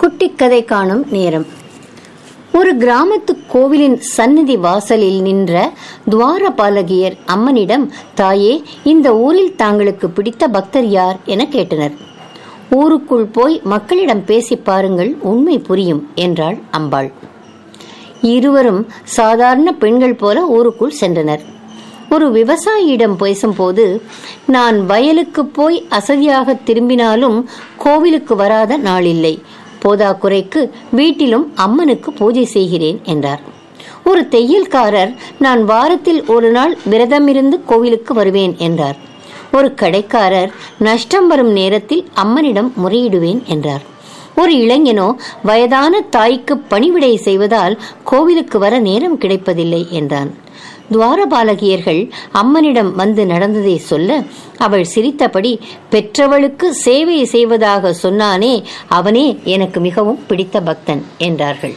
குட்டிக்கதை காணும் நேரம் ஒரு கிராமத்து கோவிலின் சந்நிதி வாசலில் நின்ற துவாரபாலகியர் அம்மனிடம் தாயே இந்த ஊரில் தாங்களுக்கு பிடித்த பக்தர் யார் என கேட்டனர் ஊருக்குள் போய் மக்களிடம் பேசி பாருங்கள் உண்மை புரியும் என்றாள் அம்பாள் இருவரும் சாதாரண பெண்கள் போல ஊருக்குள் சென்றனர் ஒரு விவசாயியிடம் பேசும்போது நான் வயலுக்கு போய் அசதியாக திரும்பினாலும் கோவிலுக்கு வராத நாளில்லை போதாக்குறைக்கு வீட்டிலும் அம்மனுக்கு பூஜை செய்கிறேன் என்றார் ஒரு தையல்காரர் நான் வாரத்தில் ஒரு நாள் விரதமிருந்து கோவிலுக்கு வருவேன் என்றார் ஒரு கடைக்காரர் நஷ்டம் வரும் நேரத்தில் அம்மனிடம் முறையிடுவேன் என்றார் ஒரு இளைஞனோ வயதான தாய்க்கு பணிவிடை செய்வதால் கோவிலுக்கு வர நேரம் கிடைப்பதில்லை என்றான் துவாரபாலகியர்கள் அம்மனிடம் வந்து நடந்ததை சொல்ல அவள் சிரித்தபடி பெற்றவளுக்கு சேவை செய்வதாக சொன்னானே அவனே எனக்கு மிகவும் பிடித்த பக்தன் என்றார்கள்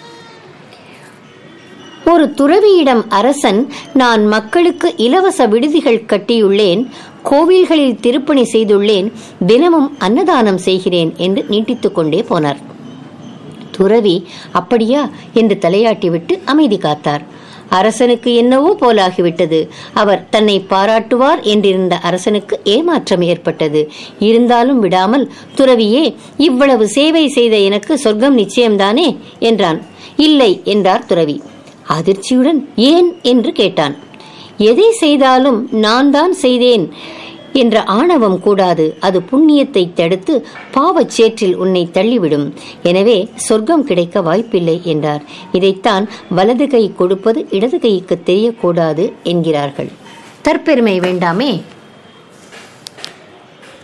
ஒரு துறவியிடம் அரசன் நான் மக்களுக்கு இலவச விடுதிகள் கட்டியுள்ளேன் கோவில்களில் திருப்பணி செய்துள்ளேன் தினமும் அன்னதானம் செய்கிறேன் என்று நீட்டித்துக் கொண்டே போனார் துறவி அப்படியா என்று தலையாட்டிவிட்டு அமைதி காத்தார் அரசனுக்கு என்னவோ போலாகிவிட்டது அவர் தன்னை பாராட்டுவார் என்றிருந்த அரசனுக்கு ஏமாற்றம் ஏற்பட்டது இருந்தாலும் விடாமல் துறவியே இவ்வளவு சேவை செய்த எனக்கு சொர்க்கம் நிச்சயம்தானே என்றான் இல்லை என்றார் துறவி அதிர்ச்சியுடன் ஏன் என்று கேட்டான் எதை செய்தாலும் நான் தான் செய்தேன் என்ற ஆணவம் கூடாது அது புண்ணியத்தை தடுத்து பாவச் சேற்றில் உன்னை தள்ளிவிடும் எனவே சொர்க்கம் கிடைக்க வாய்ப்பில்லை என்றார் இதைத்தான் வலது கை கொடுப்பது இடது கைக்கு தெரியக்கூடாது என்கிறார்கள் தற்பெருமை வேண்டாமே